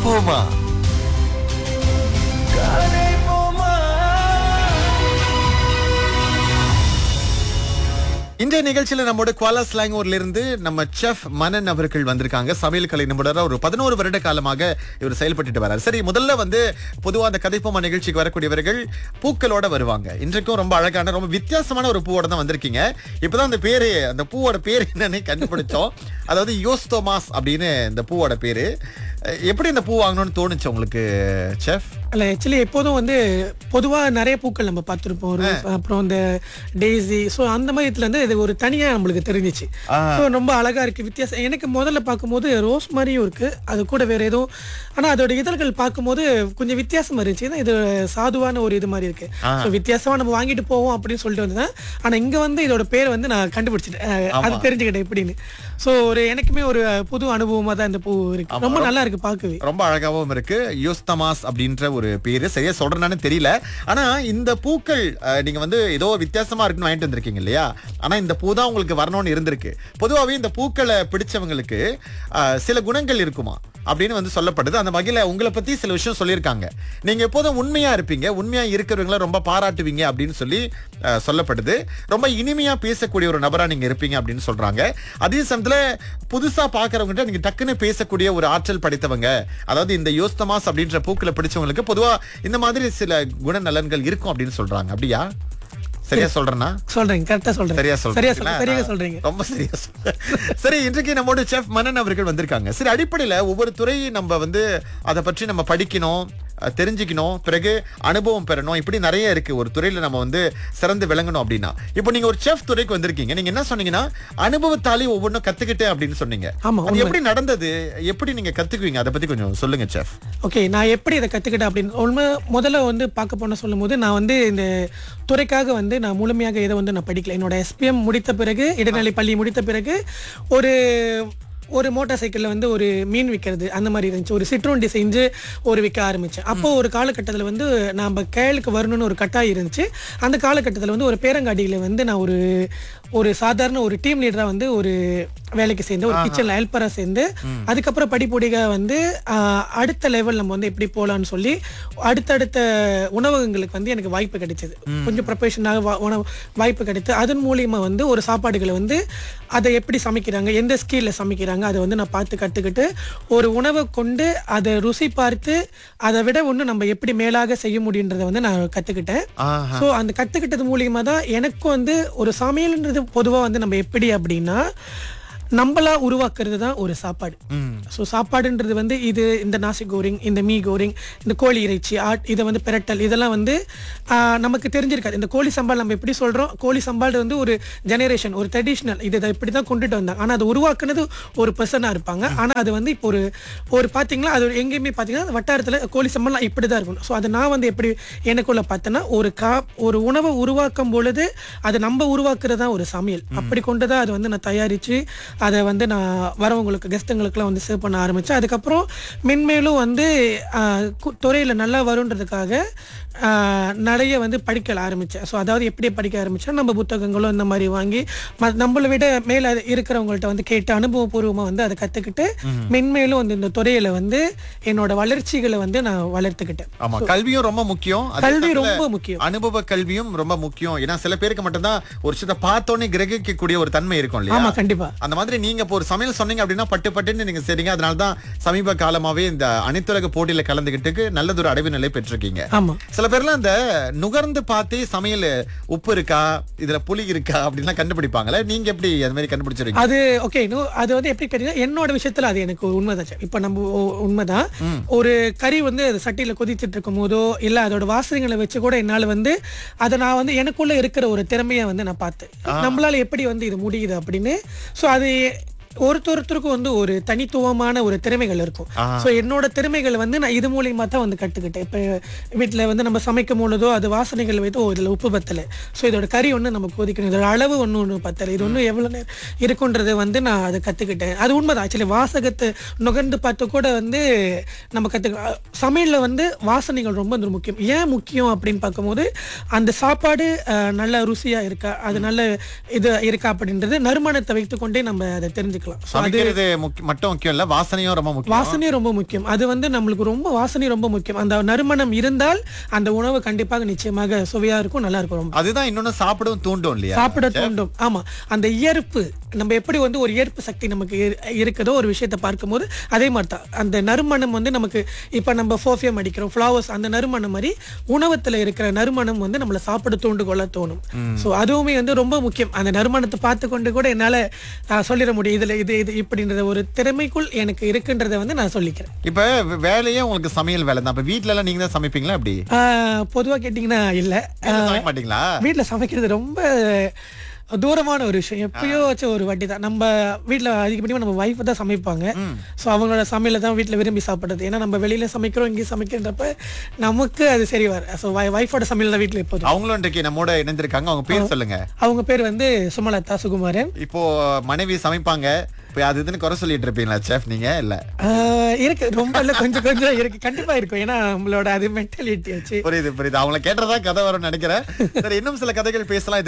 கதைப்போமா கதைப்போமா இன்றைய நிகழ்ச்சியில நம்மோட குவாலா ஸ்லாங்கூர்ல இருந்து நம்ம செஃப் மனன் அவர்கள் வந்திருக்காங்க சமையல் கலை நிபுணரா ஒரு பதினோரு வருட காலமாக இவர் செயல்பட்டுட்டு வராரு சரி முதல்ல வந்து பொதுவா அந்த கதைப்போமா நிகழ்ச்சிக்கு வரக்கூடியவர்கள் பூக்களோட வருவாங்க இன்றைக்கும் ரொம்ப அழகான ரொம்ப வித்தியாசமான ஒரு பூவோட தான் வந்திருக்கீங்க இப்பதான் அந்த பேரு அந்த பூவோட பேர் என்னன்னு கண்டுபிடிச்சோம் அதாவது யோஸ்தோமாஸ் அப்படின்னு இந்த பூவோட பேரு அஹ் எப்படி இந்த பூ வாங்கணும்னு தோணுச்சு உங்களுக்கு செஃப் அல்ல ஆக்சுவலி எப்போதும் வந்து பொதுவாக நிறைய பூக்கள் நம்ம பார்த்துருப்போம் ஒரு அப்புறம் இந்த டெய்ஸி ஸோ அந்த மாதிரி இதுல இருந்து இது ஒரு தனியாக நம்மளுக்கு தெரிஞ்சிச்சு ஸோ ரொம்ப அழகா இருக்கு வித்தியாசம் எனக்கு முதல்ல பார்க்கும்போது ரோஸ் மாதிரியும் இருக்கு அது கூட வேற எதுவும் ஆனால் அதோட இதழ்கள் பார்க்கும்போது கொஞ்சம் வித்தியாசமா இருந்துச்சு ஏன்னா இது சாதுவான ஒரு இது மாதிரி இருக்கு ஸோ வித்தியாசமா நம்ம வாங்கிட்டு போவோம் அப்படின்னு சொல்லிட்டு வந்தேன் ஆனால் இங்க வந்து இதோட பேர் வந்து நான் கண்டுபிடிச்சிட்டேன் அஹ், அது தெரிஞ்சுக்கிட்டேன் எப்படின்னு ஸோ ஒரு எனக்குமே ஒரு புது அனுபவமா தான் இந்த பூ இருக்கு ரொம்ப நல்லா இருக்கு பார்க்கவே ரொம்ப அழகாவும் இருக்கு யோஸ்தமாஸ் அப்படின்ற ஒரு பேரு சரியா சொல்றேன்னு தெரியல ஆனா இந்த பூக்கள் அஹ், நீங்க வந்து ஏதோ வித்தியாசமா இருக்குன்னு வாங்கிட்டு வந்திருக்கீங்க இல்லையா ஆனா இந்த பூ தான் உங்களுக்கு வரணும்னு இருந்திருக்கு பொதுவாவே இந்த பூக்களை பிடிச்சவங்களுக்கு அஹ், சில குணங்கள் இருக்குமா அப்படின்னு வந்து சொல்லப்படுது அந்த வகையில உங்களை பத்தி சில விஷயம் சொல்லியிருக்காங்க நீங்க எப்போதும் உண்மையா இருப்பீங்க உண்மையா இருக்கிறவங்கள ரொம்ப பாராட்டுவீங்க அப்படின்னு சொல்லி அஹ், சொல்லப்படுது ரொம்ப இனிமையா பேசக்கூடிய ஒரு நபரா நீங்க இருப்பீங்க அப்படின்னு சொல்றாங்க அதே சமயத்துல புதுசா பாக்குறவங்ககிட்ட நீங்க டக்குன்னு பேசக்கூடிய ஒரு ஆற்றல் படைத்தவங்க அதாவது இந்த யோஸ்தமாஸ் அப்படின்ற பூக்களை பிடிச்சவங்களுக்கு பொதுவா இந்த மாதிரி சில குணநலன்கள் இருக்கும் அப்படின்னு சொல்றாங்க அப்படியா சரியா சொல்றேன்னா சொல்றீங்க கரெக்டா சொல்றேன் சரியா சரியா சொல்றீங்களா? சொல்றீங்க சரியா சொல்றீங்க ரொம்ப சரியா சொல்றேன் சரி இன்றைக்கு நம்மோட செஃப் மன்னன் அவர்கள் வந்திருக்காங்க சரி அடிப்படையில ஒவ்வொரு துறையை நம்ம வந்து அதை பற்றி நம்ம படிக்கணும் அஹ், தெரிஞ்சுக்கணும் பிறகு அனுபவம் பெறணும் இப்படி நிறைய இருக்கு ஒரு துறையில நம்ம வந்து சிறந்து விளங்கணும் அப்படின்னா இப்போ நீங்க ஒரு செஃப் துறைக்கு வந்திருக்கீங்க நீங்க என்ன சொன்னீங்கன்னா அனுபவத்தாலே ஒவ்வொன்றும் கத்துக்கிட்டேன் அப்படின்னு சொன்னீங்க ஆமா, அது எப்படி நடந்தது எப்படி நீங்க கத்துக்குவீங்க அதை பத்தி கொஞ்சம் சொல்லுங்க செஃப் ஓகே நான் எப்படி இதை கத்துக்கிட்டேன் அப்படின்னு உண்மை முதல்ல வந்து பார்க்க போன சொல்லும் போது நான் வந்து இந்த துறைக்காக வந்து நான் முழுமையாக இதை வந்து நான் படிக்கல என்னோட எஸ்பிஎம் முடித்த பிறகு இடைநிலை பள்ளி முடித்த பிறகு ஒரு ஒரு மோட்டார் சைக்கிளில் வந்து ஒரு மீன் விற்கிறது அந்த மாதிரி இருந்துச்சு ஒரு சிற்றுண்டி செஞ்சு ஒரு விற்க ஆரம்பித்தேன் அப்போ ஒரு காலகட்டத்தில் வந்து நம்ம கேளுக்கு வரணும்னு ஒரு கட்டாயம் இருந்துச்சு அந்த காலகட்டத்தில் வந்து ஒரு பேரங்காடியில் வந்து நான் ஒரு ஒரு சாதாரண ஒரு டீம் லீடராக வந்து ஒரு வேலைக்கு சேர்ந்து ஒரு கிச்சனில் ஹெல்ப்பராக சேர்ந்து அதுக்கப்புறம் படிப்படியாக வந்து ஆஹ், அடுத்த லெவல் நம்ம வந்து எப்படி போகலான்னு சொல்லி அடுத்தடுத்த உணவகங்களுக்கு வந்து எனக்கு வாய்ப்பு கிடைச்சது கொஞ்சம் ப்ரொஃபஷனாக உணவு வாய்ப்பு கிடைத்து அதன் மூலியமா வந்து ஒரு சாப்பாடுகளை வந்து அதை எப்படி சமைக்கிறாங்க எந்த ஸ்கீல்ல சமைக்கிறாங்க அதை வந்து நான் பார்த்து கற்றுக்கிட்டு ஒரு உணவை கொண்டு அதை ருசி பார்த்து அதை விட ஒன்று நம்ம எப்படி மேலாக செய்ய முடியுன்றதை வந்து நான் கற்றுக்கிட்டேன் ஆஹா. ஸோ அந்த கற்றுக்கிட்டது மூலியமா தான் எனக்கும் வந்து ஒரு சமையல்ன்றது பொதுவாக வந்து நம்ம எப்படி அப்படின்னா நம்மளா உருவாக்குறது தான் ஒரு சாப்பாடு ஸோ சாப்பாடுன்றது வந்து இது இந்த நாசி கோரிங் இந்த மீ கோரிங் இந்த கோழி இறைச்சி ஆட் இதை வந்து பிரட்டல் இதெல்லாம் வந்து ஆஹ், நமக்கு தெரிஞ்சிருக்காது இந்த கோழி சம்பால் நம்ம எப்படி சொல்றோம் கோழி சம்பால் வந்து ஒரு ஜெனரேஷன் ஒரு ட்ரெடிஷ்னல் இது இதை இப்படி தான் கொண்டுட்டு வந்தாங்க ஆனால் அது உருவாக்குனது ஒரு பர்சனாக இருப்பாங்க ஆனால் அது வந்து இப்போ ஒரு ஒரு பார்த்தீங்களா அது ஒரு எங்கேயுமே பார்த்தீங்கன்னா வட்டாரத்தில் கோழி சம்பால்லாம் இப்படி தான் இருக்கும் ஸோ அதை நான் வந்து எப்படி எனக்குள்ள பார்த்தேன்னா ஒரு கா ஒரு உணவை உருவாக்கும் பொழுது அது நம்ம உருவாக்குறது தான் ஒரு சமையல் அப்படி கொண்டு தான் அது வந்து நான் தயாரித்து அதை வந்து நான் வரவங்களுக்கு கெஸ்ட்டுங்களுக்குலாம் வந்து சேவ் பண்ண ஆரம்பித்தேன் அதுக்கப்புறம் மென்மேலும் வந்து துறையில் நல்லா வருன்றதுக்காக ஆஹ், நிறைய வந்து படிக்க ஆரம்பித்தேன் ஸோ அதாவது எப்படி படிக்க ஆரம்பித்தா நம்ம புத்தகங்களும் இந்த மாதிரி வாங்கி ம- நம்மளை விட மேலே இருக்கிறவங்கள்ட்ட வந்து கேட்டு அனுபவபூர்வமாக வந்து அதை கற்றுக்கிட்டு மென்மேலும் வந்து இந்த துறையில் வந்து என்னோட வளர்ச்சிகளை வந்து நான் வளர்த்துக்கிட்டேன் ஆமா கல்வியும் ரொம்ப முக்கியம் அதே கல்வி சமயத்துல ரொம்ப முக்கியம் அனுபவ கல்வியும் ரொம்ப முக்கியம் ஏன்னா சில பேருக்கு மட்டும்தான் ஒரு விஷயத்தை பார்த்தோன்னே கிரகிக்கக்கூடிய ஒரு தன்மை இருக்கும் இல்லையா ஆமா கண்டிப்பா அந்த மாதிரி நீங்க இப்போ ஒரு சமையல் சொன்னீங்க அப்படின்னா பட்டு பட்டுன்னு நீங்க சரிங்க அதனால தான் சமீப காலமாவே இந்த அனைத்துலக போட்டியில கலந்துகிட்டு நல்லதொரு அடைவு நிலை பெற்றிருக்கீங்க ஆமா சில பேர்லாம் இந்த நுகர்ந்து பார்த்தே சமையல் உப்பு இருக்கா இதுல புளி இருக்கா அப்படின்லாம் கண்டுபிடிப்பாங்கல்ல நீங்க எப்படி அது மாதிரி கண்டுபிடிச்சிருக்கீங்க அது ஓகே அது வந்து எப்படி கேட்டீங்கன்னா என்னோட விஷயத்துல அது எனக்கு உண்மைதான் இப்ப நம்ம ஒ- உண்மைதான் ஒரு கறி வந்து அது சட்டியில கொதிச்சிட்டு இருக்கும் போதோ இல்ல அதோட வாசனைகளை வச்சு கூட என்னால வந்து அதை நான் வந்து எனக்குள்ள இருக்கிற ஒரு திறமையை வந்து நான் பார்த்தேன் நம்மளால எப்படி வந்து இது முடியுது அப்படின்னு சோ அது ஒருத்தொருத்தருக்கும் வந்து ஒரு தனித்துவமான ஒரு திறமைகள் இருக்கும் ஸோ என்னோட திறமைகள் வந்து நான் இது மூலியமா தான் வந்து கற்றுக்கிட்டேன் இப்போ வீட்டில் வந்து நம்ம சமைக்கும் பொழுதோ அது வாசனைகள் வைத்து ஓ இதில் உப்பு பத்தலை ஸோ இதோட கறி ஒன்று நம்ம கொதிக்கணும் இதோட அளவு ஒன்று ஒன்று பத்தலை இது ஒன்றும் எவ்வளோ நேரம் இருக்குன்றது வந்து நான் அதை கற்றுக்கிட்டேன் அது உண்மைதான் ஆக்சுவலி வாசகத்தை நுகர்ந்து பார்த்து கூட வந்து நம்ம கற்றுக்க சமையலில் வந்து வாசனைகள் ரொம்ப வந்து முக்கியம் ஏன் முக்கியம் அப்படின்னு பார்க்கும்போது அந்த சாப்பாடு அஹ், நல்ல ருசியாக இருக்கா அது நல்ல இது இருக்கா அப்படின்றது நறுமணத்தை வைத்துக்கொண்டே நம்ம அதை தெரிஞ்சுக்கலாம் பார்க்கலாம் So, சமைக்கிறது முக்கிய- மட்டும் முக்கியம் இல்ல வாசனையும் ரொம்ப முக்கியம் வாசனை ரொம்ப முக்கியம் அது வந்து நம்மளுக்கு ரொம்ப வாசனை ரொம்ப முக்கியம் அந்த நறுமணம் இருந்தால் அந்த உணவு கண்டிப்பாக நிச்சயமாக சுவையா இருக்கும் நல்லா இருக்கும் ரொம்ப அதுதான் இன்னொன்னு சாப்பிடவும் தூண்டும் இல்லையா சாப்பிட தூண்டும் ஆமா அந்த இயற்பு நம்ம எப்படி வந்து ஒரு ஈர்ப்பு சக்தி நமக்கு இரு- இருக்குதோ ஒரு விஷயத்தை பார்க்கும்போது அதே மாதிரி தான் அந்த நறுமணம் வந்து நமக்கு இப்ப நம்ம ஃபோஃபியம் அடிக்கிறோம் ஃப்ளவர்ஸ் அந்த நறுமணம் மாதிரி உணவத்துல இருக்கிற நறுமணம் வந்து நம்மளை சாப்பிட தூண்டு கொள்ள தோணும் சோ அதுவுமே வந்து ரொம்ப முக்கியம் அந்த நறுமணத்தை பார்த்து கொண்டு கூட என்னால ஆஹ், சொல்லிட முடியும் இதுல இது இது இப்படின்ற ஒரு திறமைக்குள் எனக்கு இருக்குன்றதை வந்து நான் சொல்லிக்கிறேன் இப்ப வே- வேலையே உங்களுக்கு சமையல் வேலை தான் அப்ப வீட்ல எல்லாம் நீங்க தான் சமைப்பீங்களா அப்படி ஆஹ், பொதுவா கேட்டீங்கன்னா இல்ல வீட்ல சமைக்க மாட்டீங்களா வீட்ல சமைக்கிறது ரொம்ப தூரமான ஒரு விஷயம் எப்பயோ வச்ச ஒரு வாட்டி தான் நம்ம வீட்ல அதிகப்படியாக நம்ம வைஃப் தான் சமைப்பாங்க ஸோ அவங்களோட சமையல தான் வீட்ல விரும்பி சாப்பிடுறது ஏன்னா நம்ம வெளியில சமைக்கிறோம் இங்கேயும் சமைக்கிறன்றப்ப நமக்கு அது சரி வர ஸோ வைஃபோட சமையல் தான் வீட்ல எப்போதும் அவங்களும் இன்றைக்கு நம்மோட இணைந்திருக்காங்க அவங்க பேர் சொல்லுங்க அவங்க பேர் வந்து சுமலதா சுகுமாரன் இப்போ மனைவி சமைப்பாங்க இப்ப அது இதுன்னு குறை சொல்லிட்டு இருப்பீங்களா செஃப் நீங்க இல்ல ஆஹ் இருக்கு ரொம்ப இல்ல கொஞ்சம் கொஞ்சம் இருக்கு கண்டிப்பா இருக்கும் ஏன்னா நம்மளோட அது மென்டாலிட்டி ஆச்சு புரியுது புரியுது அவங்கள கேட்டதா கதை வரும்னு நினைக்கிறேன் சரி இன்னும் சில கதைகள் பேசலாம் இது